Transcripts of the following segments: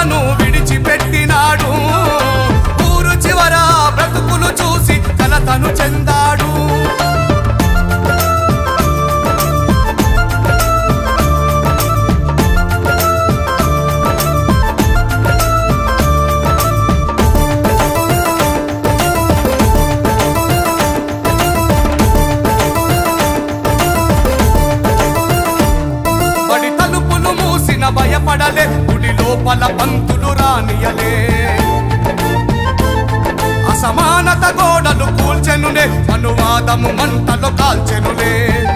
వాళ్ళను విడిచిపెట్టినాడు ఊరు చివర బ్రతుకులు చూసి కలతను చెందాడు బడి తలుపులు మూసిన భయపడలే గుడి లోపల పంతులు రానియలే అసమానత గోడలు కూల్చెనులే అనువాదము మంటలు కాల్చెనులే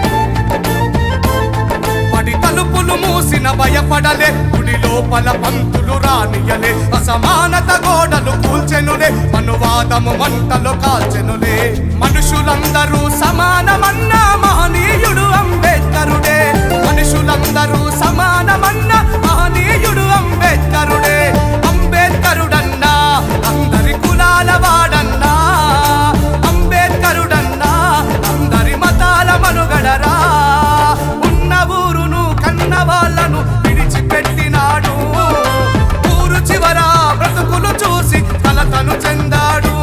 పడి తలుపులు మూసిన భయపడలే గుడి లోపల పంతులు రానియలే అసమానత గోడలు కూల్చెనులే అనువాదము మంటలు కాల్చెనులే మనుషులందరూ సమానమన్న మహనీయుడు అంబేద్కరుడే మనుషులందరూ సమానమన్న మహనీయుడు అంబేద్కరుడే అంబేద్కరుడన్నా అందరి కులాల వాడన్నా అంబేద్కరుడన్నా అందరి మతాల మనుగడరా ఉన్న ఊరును కన్న వాళ్ళను విడిచిపెట్టినాడు ఊరు చివర బ్రతుకులు చూసి కలతను చెందాడు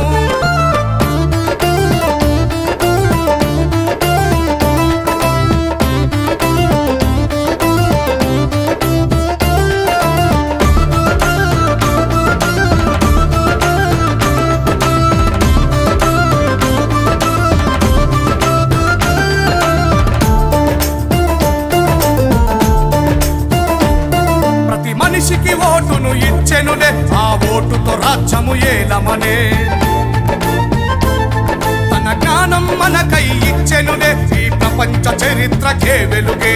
ప్రతి మనిషికి ఓటును ఇచ్చెనులే ఆ ఓటుతో రాజ్యము ఏలమనే తన జ్ఞానం మనకై ఇచ్చెనులే ఈ ప్రపంచ చరిత్రకే వెలుగే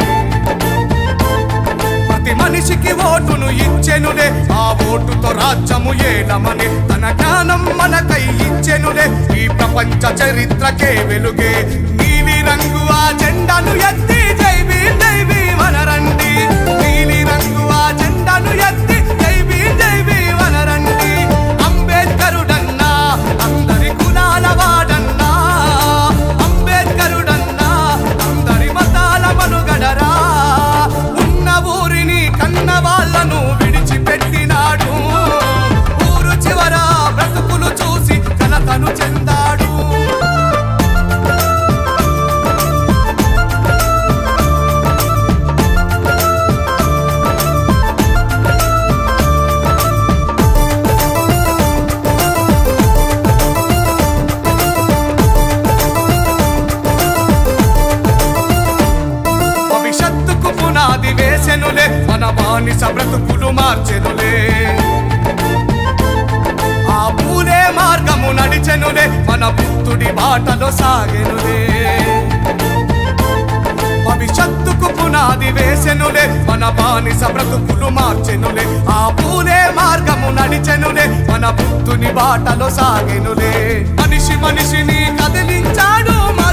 ప్రతి మనిషికి ఓటును ఇచ్చెనులే ఆ ఓటుతో రాజ్యము ఏలమని తన జ్ఞానం మనకై ఇచ్చెనులే ఈ ప్రపంచ చరిత్రకే వెలుగే నీలి రంగు ఆ జెండాను ఎత్తి జై భీమ్ జై భీమ్ అనరండి నీలి రంగు ఆ జెండాను ఎత్తి జై భీమ్ జై భీమ్ అనరండి అంబేద్కరుడన్నా అందరి కులాల వాడన్నా అంబేద్కరుడన్నా అందరి మతాల మనుగడరా ఉన్న ఊరిని కన్న వాళ్ళను విడిచిపెట్టినాడు ఊరు చివర బ్రతుకులు చూసి కలతను చెందాడు భవిష్యత్తుకు పునాది వేసెనులే మన బానిస బ్రతుకులు మార్చెనులే ఆ పూలే మార్గము నడిచెనులే మన బుద్ధుడి బాటలో సాగెనులే భవిష్యత్తుకు పునాది వేసెనులే మన బానిస బ్రతుకులు మార్చెనులే ఆ పూలే మార్గము నడిచెనులే మన బుద్ధుని బాటలో సాగెనులే మనిషి మనిషిని కదిలించాడు మన